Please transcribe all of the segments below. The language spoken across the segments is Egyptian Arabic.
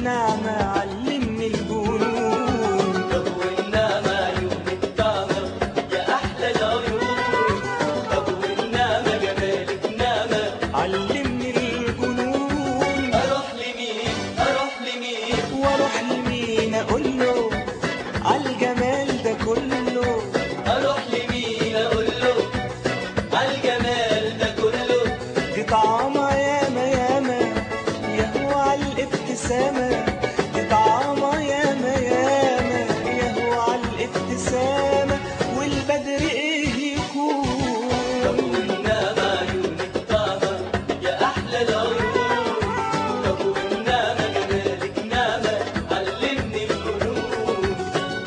والنعمة علمني الجنون طب والنعمة عيونك طعمة يا أحلى العيون طب والنعمة جمالك نعمة علمني الجنون أروح لمين أروح لمين واروح لمين اقول له عالجمال ده كله أروح لمين أقول له عالجمال ده كله دي طعامة ياما ياما يهوى عالابتسامة دي طعامة ياما ياما يهوى عالابتسامة والبدر ايه يكون طب والنعمة عيونك طعمة يا أحلى العيون طب والنعمة جمالك نعمة علمني الجنون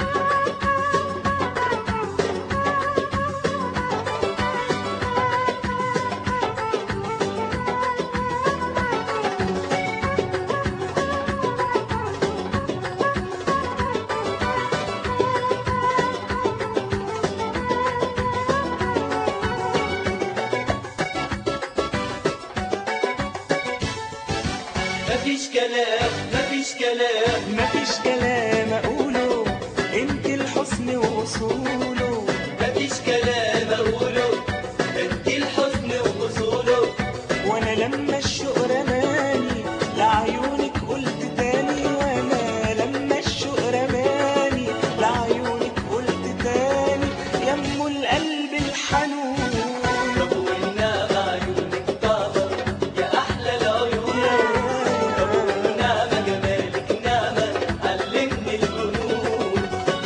مفيش كلام مفيش كلام مفيش كلام اقوله انت الحسن واصوله مفيش كلام أقوله أنت الحسن وأصوله وانا لما الشوق رماني لعيونك قلت تاني وانا لما الشوق رماني لعيونك قلت تاني يمو القلب الحنون طب والنعمة عيونك طعمة يا أحلى العيون طب والنعمة جمالك نعمة علمني الجنون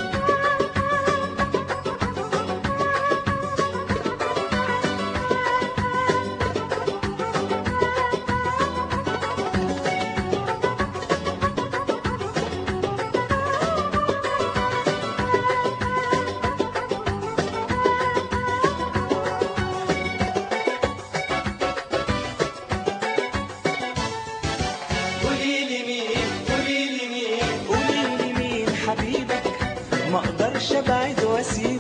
قولي لي مين قولي لي مين قولي لي مين حبيبك ما اقدرش ابعد واسيبك